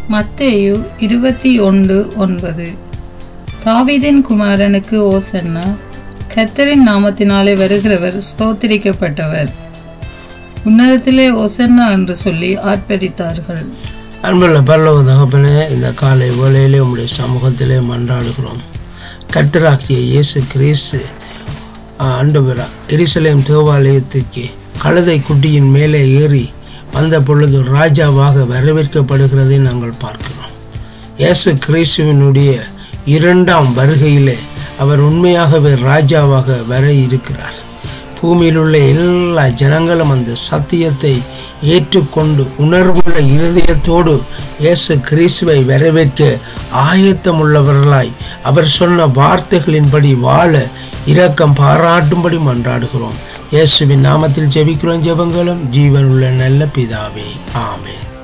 மத்தேயு இருபத்தி ஒன்று ஒன்பது தாவீதின் குமாரனுக்கு ஓசன்னா கத்தரின் நாமத்தினாலே வருகிறவர் ஸ்தோத்திரிக்கப்பட்டவர் உன்னதத்திலே ஓசன்னா என்று சொல்லி ஆர்ப்பரித்தார்கள் அன்புள்ள பரலோக தகப்பனே இந்த காலை வேளையிலே உம்முடைய சமூகத்திலே மன்றாடுகிறோம் கர்த்தராகிய இயேசு கிறிஸ்து ஆண்டவரா எருசலேம் தேவாலயத்துக்கு கழுதை குட்டியின் மேலே ஏறி வந்த பொழுது ராஜாவாக வரவேற்கப்படுகிறதை நாங்கள் பார்க்கிறோம் இயேசு கிறிஸ்துவினுடைய இரண்டாம் வருகையிலே அவர் உண்மையாகவே ராஜாவாக வர இருக்கிறார் பூமியில் உள்ள எல்லா ஜனங்களும் அந்த சத்தியத்தை ஏற்றுக்கொண்டு உணர்வுள்ள இருதயத்தோடு இயேசு கிறிஸ்துவை வரவேற்க ஆயத்தமுள்ளவர்களாய் அவர் சொன்ன வார்த்தைகளின்படி வாழ இரக்கம் பாராட்டும்படி மன்றாடுகிறோம் இயேசுவின் நாமத்தில் ஜெபிக்கிறோம் ஜெபங்களும் ஜீவனுள்ள நல்ல பிதாவே ஆமென்